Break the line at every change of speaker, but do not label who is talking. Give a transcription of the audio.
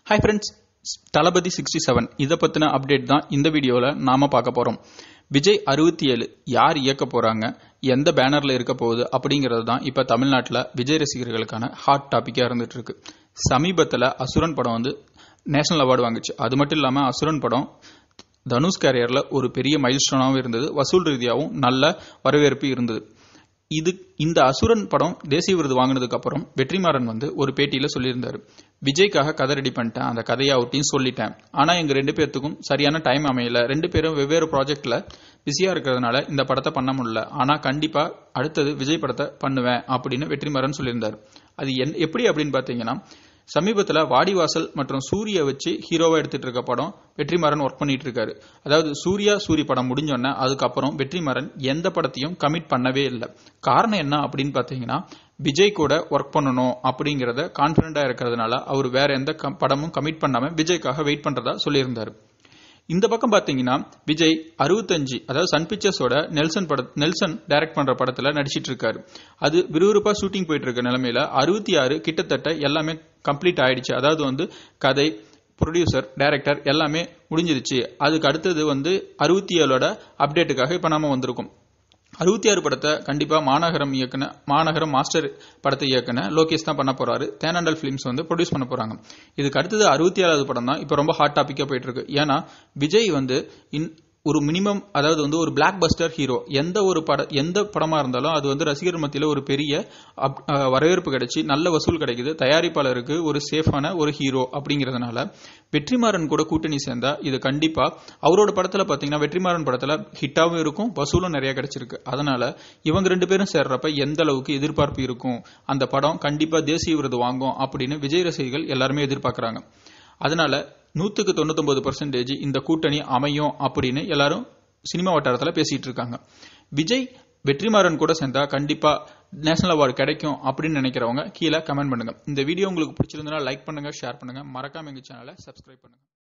hi friends Thalapathy sixty seven இதை பற்றின update தான் இந்த வீடியோவில் நாம பார்க்க போகிறோம் விஜய் அறுபத்தி ஏழு யார் இயக்க போகிறாங்க எந்த பேனரில் இருக்க போகுது அப்படிங்கிறது தான் இப்போ தமிழ்நாட்டில் விஜய் ரசிகர்களுக்கான ஹாட் டாப்பிக்காக இருந்துட்டு இருக்கு சமீபத்தில் அசுரன் படம் வந்து நேஷனல் அவார்டு வாங்குச்சு அது மட்டும் இல்லாமல் அசுரன் படம் தனுஷ் கேரியரில் ஒரு பெரிய மைல்ஸ்டோனாகவும் இருந்தது வசூல் ரீதியாகவும் நல்ல வரவேற்பு இருந்தது இது இந்த அசுரன் படம் தேசிய விருது வாங்கினதுக்கு அப்புறம் வெற்றிமாறன் வந்து ஒரு பேட்டியில சொல்லியிருந்தாரு விஜய்க்காக கதை ரெடி பண்ணிட்டேன் அந்த கதையை அவர்ட்டையும் சொல்லிட்டேன் ஆனா எங்க ரெண்டு பேர்த்துக்கும் சரியான டைம் அமையல ரெண்டு பேரும் வெவ்வேறு ப்ராஜெக்ட்ல பிஸியா இருக்கிறதுனால இந்த படத்தை பண்ண முடியல ஆனா கண்டிப்பா அடுத்தது விஜய் படத்தை பண்ணுவேன் அப்படின்னு வெற்றிமாறன் சொல்லியிருந்தாரு அது என் எப்படி அப்படின்னு பாத்தீங்கன்னா சமீபத்தில் வாடிவாசல் மற்றும் சூரிய வச்சு ஹீரோவா எடுத்துட்டு இருக்க படம் வெற்றிமாறன் ஒர்க் பண்ணிட்டு இருக்காரு அதாவது சூர்யா சூரி படம் முடிஞ்சோடனே அதுக்கப்புறம் வெற்றிமாறன் எந்த படத்தையும் கமிட் பண்ணவே இல்லை காரணம் என்ன அப்படின்னு பார்த்தீங்கன்னா விஜய் கூட ஒர்க் பண்ணணும் அப்படிங்கிறத கான்பிடண்டா இருக்கிறதுனால அவர் வேற எந்த படமும் கமிட் பண்ணாம விஜய்க்காக வெயிட் பண்றதா சொல்லியிருந்தாரு இந்த பக்கம் பாத்தீங்கன்னா விஜய் அறுபத்தஞ்சு அதாவது சன் பிக்சர்ஸோட நெல்சன் பட நெல்சன் டைரக்ட் பண்ற படத்துல நடிச்சிட்டு இருக்காரு அது விறுவிறுப்பா ஷூட்டிங் போயிட்டு இருக்க நிலைமையில அறுபத்தி ஆறு கிட்டத்தட்ட எல்லாமே கம்ப்ளீட் ஆயிடுச்சு அதாவது வந்து கதை ப்ரொடியூசர் டைரக்டர் எல்லாமே முடிஞ்சிருச்சு அதுக்கு அடுத்தது வந்து அறுபத்தி ஏழோட அப்டேட்டுக்காக இப்ப நாம வந்திருக்கோம் அறுபத்தி ஆறு படத்தை கண்டிப்பா மாநகரம் இயக்குன மாநகரம் மாஸ்டர் படத்தை இயக்குன லோகேஷ் தான் பண்ண போறாரு தேனாண்டல் பிலிம்ஸ் வந்து ப்ரொடியூஸ் பண்ண போறாங்க இதுக்கு அடுத்தது அறுபத்தி ஏழாவது படம் தான் இப்போ ரொம்ப ஹாட் டாபிக்கா போயிட்டு இருக்கு ஏன்னா விஜய் வந்து ஒரு மினிமம் அதாவது வந்து ஒரு பிளாக் பஸ்டர் ஹீரோ எந்த ஒரு பட எந்த படமா இருந்தாலும் அது வந்து ரசிகர் மத்தியில் ஒரு பெரிய வரவேற்பு கிடைச்சி நல்ல வசூல் கிடைக்குது தயாரிப்பாளருக்கு ஒரு சேஃபான ஒரு ஹீரோ அப்படிங்கிறதுனால வெற்றிமாறன் கூட கூட்டணி சேர்ந்தா இது கண்டிப்பா அவரோட படத்துல பாத்தீங்கன்னா வெற்றிமாறன் படத்துல ஹிட்டாவும் இருக்கும் வசூலும் நிறைய கிடைச்சிருக்கு அதனால இவங்க ரெண்டு பேரும் சேர்றப்ப எந்த அளவுக்கு எதிர்பார்ப்பு இருக்கும் அந்த படம் கண்டிப்பா தேசிய விருது வாங்கும் அப்படின்னு விஜய் ரசிகர்கள் எல்லாருமே எதிர்பார்க்கறாங்க அதனால நூத்துக்கு தொண்ணூத்தொன்பது பர்சன்டேஜ் இந்த கூட்டணி அமையும் அப்படின்னு எல்லாரும் சினிமா வட்டாரத்தில் பேசிட்டு இருக்காங்க விஜய் வெற்றிமாறன் கூட சேர்ந்தா கண்டிப்பா நேஷனல் அவார்டு கிடைக்கும் அப்படின்னு நினைக்கிறவங்க கீழே கமெண்ட் பண்ணுங்க இந்த வீடியோ உங்களுக்கு பிடிச்சிருந்தா லைக் பண்ணுங்க ஷேர் பண்ணுங்க மறக்காம எங்க சேனலை சப்ஸ்கிரைப் பண்ணுங்க